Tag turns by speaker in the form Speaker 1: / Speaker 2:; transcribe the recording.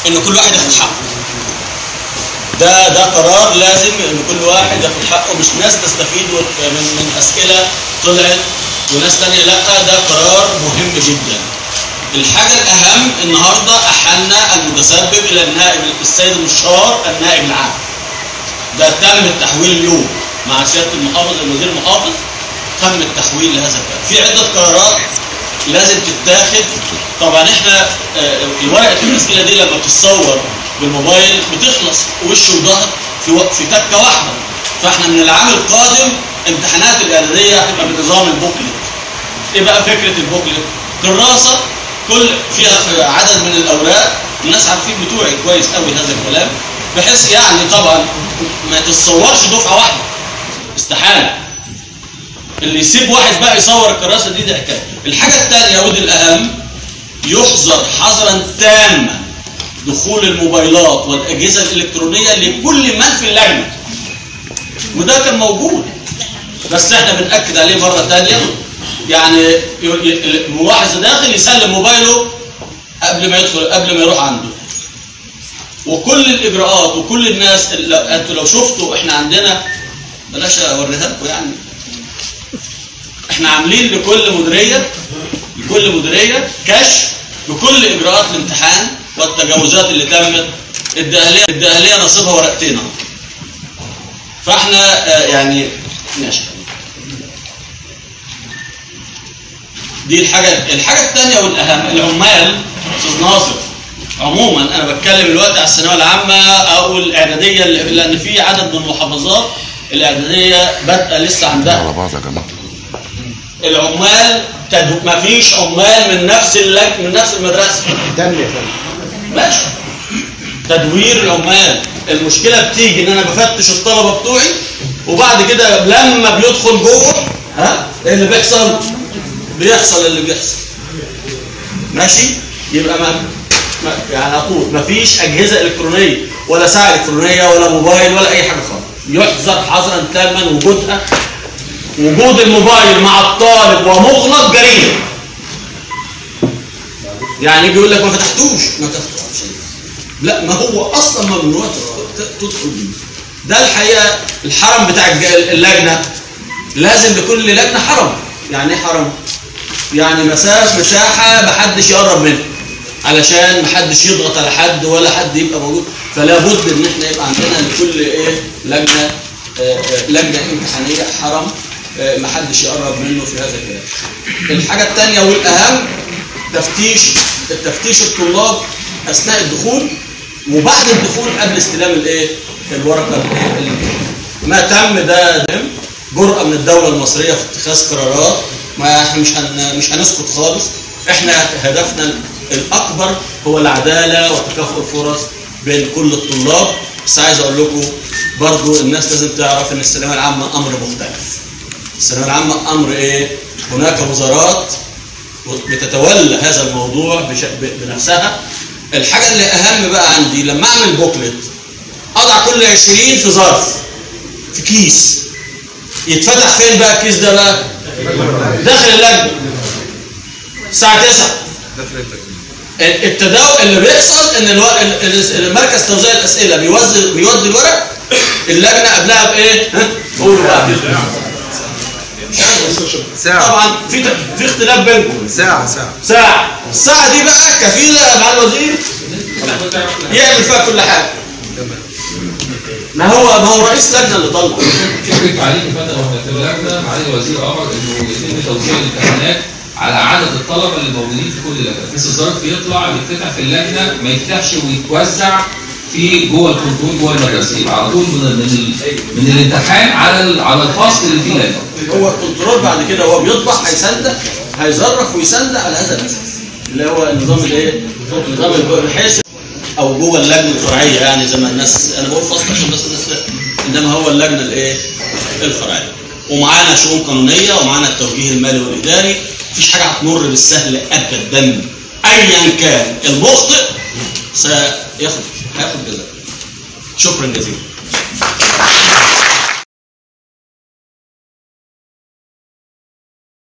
Speaker 1: ان كل واحد ياخد حقه ده ده قرار لازم ان كل واحد ياخد حقه مش ناس تستفيد وت- من من اسئله طلعت وناس تانية لا ده قرار مهم جدا الحاجه الاهم النهارده احلنا المتسبب الى النائب السيد المستشار النائب العام ده تم التحويل اليوم مع سياده المحافظ الوزير المحافظ تم التحويل لهذا الكلام في عده قرارات لازم تتاخد طبعا احنا آه، ورقه الاسئله دي لما بتتصور بالموبايل بتخلص وش وظهر في وق- في تكه واحده فاحنا من العام القادم امتحانات الاعداديه هتبقى بنظام البوكلت ايه بقى فكره البوكلت كراسه كل فيها عدد من الاوراق الناس عارفين بتوعي كويس قوي هذا الكلام بحيث يعني طبعا ما تتصورش دفعه واحده استحاله اللي يسيب واحد بقى يصور الكراسه دي دي حكايه الحاجه الثانيه ودي الاهم يحظر حظرا تاما دخول الموبايلات والاجهزه الالكترونيه لكل من في اللجنه وده كان موجود بس احنا بنأكد عليه مرة تانية يعني ي- ي- الملاحظ داخل يسلم موبايله قبل ما يدخل قبل ما يروح عنده وكل الاجراءات وكل الناس لو- انتوا لو شفتوا احنا عندنا بلاش اوريها لكم يعني احنا عاملين لكل مديريه لكل مديريه كشف بكل اجراءات الامتحان والتجاوزات اللي تمت الداخليه الداخليه نصيبها ورقتين اهو فاحنا آه، يعني ماشي دي الحاجه الحاجه الثانيه والاهم العمال استاذ ناصر عموما انا بتكلم دلوقتي على الثانويه العامه او الاعداديه اللي- لان في عدد من المحافظات الاعداديه بادئه لسه عندها
Speaker 2: على بعض يا جماعه
Speaker 1: العمال تد... ما فيش عمال من نفس اللج... من نفس المدرسه
Speaker 3: تم يا فندم
Speaker 1: ماشي تدوير العمال المشكله بتيجي ان انا بفتش الطلبه بتوعي وبعد كده لما بيدخل جوه ها ايه اللي بيحصل بيحصل اللي بيحصل ماشي يبقى ما, ما يعني اقول ما فيش اجهزه الكترونيه ولا ساعه الكترونيه ولا موبايل ولا اي حاجه خالص يحظر حظرا تاما وجودها وجود الموبايل مع الطالب ومغلق جريمه يعني يجي يقول لك ما فتحتوش ما فتحتوش لا ما هو اصلا ممنوع تدخل- تدخل بيه ده الحقيقه الحرم بتاع الج- اللجنه لازم لكل لجنه حرم يعني ايه حرم يعني مسافه مساحه محدش يقرب منها علشان محدش يضغط على حد ولا حد يبقى موجود فلا بد ان احنا يبقى عندنا لكل ايه لجنه آه، آه، لجنه امتحانيه حرم آه، محدش يقرب منه في هذا الكلام الحاجه الثانيه والاهم تفتيش تفتيش الطلاب اثناء الدخول وبعد الدخول قبل استلام الايه الورقه الايه ال- ما تم ده ده جرأة من الدولة المصرية في اتخاذ قرارات ما احنا مش هن مش هنسكت خالص احنا هدفنا الاكبر هو العدالة وتكافؤ الفرص بين كل الطلاب بس عايز اقول لكم برضو الناس لازم تعرف ان الثانوية العامة امر مختلف الثانوية العامة امر ايه هناك وزارات بتتولى هذا الموضوع بش... ب- بنفسها الحاجة اللي أهم بقى عندي لما أعمل بوكلت أضع كل 20 في ظرف في كيس يتفتح فين بقى الكيس ده بقى؟ داخل اللجنة الساعة 9 التداول اللي بيحصل ان الو... ال- ال- مركز توزيع الاسئله بيوزع بيودي الورق اللجنه قبلها بايه؟ ها؟ قولوا بقى
Speaker 4: ساعة
Speaker 1: طبعا في ت- في اختلاف بينكم
Speaker 4: ساعة ساعة
Speaker 1: ساعة الساعة دي بقى كفيلة مع الوزير يعمل فيها كل حاجة ما هو ما هو رئيس لجنة اللي طلع
Speaker 5: فكره تعليم فتره في اللجنه معالي الوزير امر انه يتم توزيع الامتحانات على عدد الطلبه اللي موجودين في كل لجنه بحيث الظرف يطلع يتفتح في اللجنه ما يفتحش ويتوزع في جوه الكنترول جوه المدرسه يبقى على طول من من, ال- من الامتحان على ال- على الفصل اللي فيه لجنه
Speaker 1: هو الكنترول بعد كده هو بيطبع هيصدق هيظرف ويصدق على هذا الاساس اللي هو النظام الايه؟ النظام الب- بحيث او جوه اللجنه الفرعيه يعني زي ما الناس انا بقول فصل عشان بس الناس انما هو اللجنه الايه؟ الفرعيه ومعانا شؤون قانونيه ومعانا التوجيه المالي والاداري مفيش حاجه هتمر بالسهل ابدا ايا كان المخطئ سياخد هياخد جزاء شكرا جزيلا